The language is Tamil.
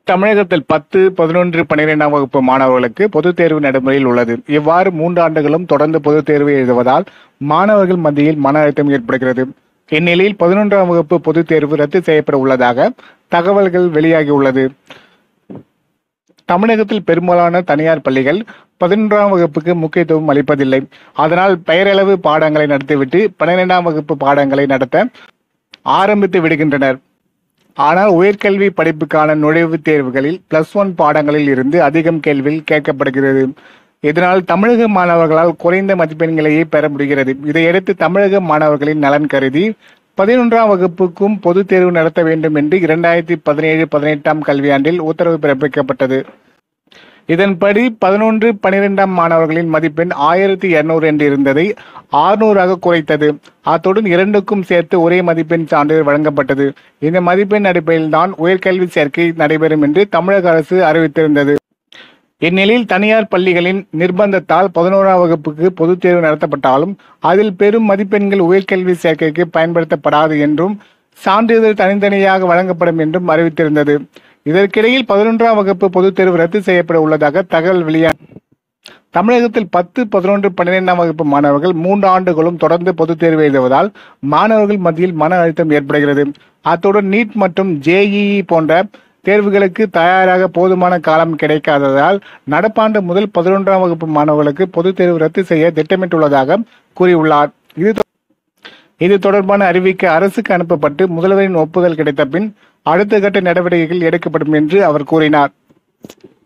தமிழகத்தில் பத்து பதினொன்று பன்னிரெண்டாம் வகுப்பு மாணவர்களுக்கு பொதுத் தேர்வு நடைமுறையில் உள்ளது இவ்வாறு மூன்று ஆண்டுகளும் தொடர்ந்து பொதுத் தேர்வு எழுதுவதால் மாணவர்கள் மத்தியில் மன அழுத்தம் ஏற்படுகிறது இந்நிலையில் பதினொன்றாம் வகுப்பு பொதுத் தேர்வு ரத்து செய்யப்பட உள்ளதாக தகவல்கள் வெளியாகியுள்ளது தமிழகத்தில் பெரும்பாலான தனியார் பள்ளிகள் பதினொன்றாம் வகுப்புக்கு முக்கியத்துவம் அளிப்பதில்லை அதனால் பெயரளவு பாடங்களை நடத்திவிட்டு பன்னிரெண்டாம் வகுப்பு பாடங்களை நடத்த ஆரம்பித்து விடுகின்றனர் ஆனால் உயர்கல்வி படிப்புக்கான நுழைவுத் தேர்வுகளில் பிளஸ் ஒன் பாடங்களில் இருந்து அதிகம் கேள்விகள் கேட்கப்படுகிறது இதனால் தமிழக மாணவர்களால் குறைந்த மதிப்பெண்களையே பெற முடிகிறது இதையடுத்து தமிழக மாணவர்களின் நலன் கருதி பதினொன்றாம் வகுப்புக்கும் பொதுத் தேர்வு நடத்த வேண்டும் என்று இரண்டாயிரத்தி பதினேழு பதினெட்டாம் கல்வியாண்டில் உத்தரவு பிறப்பிக்கப்பட்டது இதன்படி பதினொன்று பனிரெண்டாம் மாணவர்களின் மதிப்பெண் ஆயிரத்தி இருநூறு என்று இருந்ததை ஆறுநூறாக குறைத்தது அத்துடன் இரண்டுக்கும் சேர்த்து ஒரே மதிப்பெண் சான்றிதழ் வழங்கப்பட்டது இந்த மதிப்பெண் அடிப்படையில் தான் உயர்கல்வி சேர்க்கை நடைபெறும் என்று தமிழக அரசு அறிவித்திருந்தது இந்நிலையில் தனியார் பள்ளிகளின் நிர்பந்தத்தால் பதினோராம் வகுப்புக்கு பொதுத் தேர்வு நடத்தப்பட்டாலும் அதில் பெரும் மதிப்பெண்கள் உயர்கல்வி சேர்க்கைக்கு பயன்படுத்தப்படாது என்றும் சான்றிதழ் தனித்தனியாக வழங்கப்படும் என்றும் அறிவித்திருந்தது இதற்கிடையில் பதினொன்றாம் வகுப்பு பொதுத் தேர்வு ரத்து செய்யப்பட உள்ளதாக தகவல் வெளியான தமிழகத்தில் பத்து பதினொன்று பன்னிரெண்டாம் வகுப்பு மாணவர்கள் மூன்று ஆண்டுகளும் தொடர்ந்து பொதுத் தேர்வு எழுதுவதால் மாணவர்கள் மத்தியில் மன அழுத்தம் ஏற்படுகிறது அத்துடன் நீட் மற்றும் ஜேஇஇ போன்ற தேர்வுகளுக்கு தயாராக போதுமான காலம் கிடைக்காததால் நடப்பாண்டு முதல் பதினொன்றாம் வகுப்பு மாணவர்களுக்கு பொதுத் தேர்வு ரத்து செய்ய திட்டமிட்டுள்ளதாக கூறியுள்ளார் இது தொ- இது தொடர்பான அறிவிக்கை அரசுக்கு அனுப்பப்பட்டு முதல்வரின் ஒப்புதல் கிடைத்த பின் அடுத்த கட்ட நடவடிக்கைகள் எடுக்கப்படும் என்று அவர் கூறினார்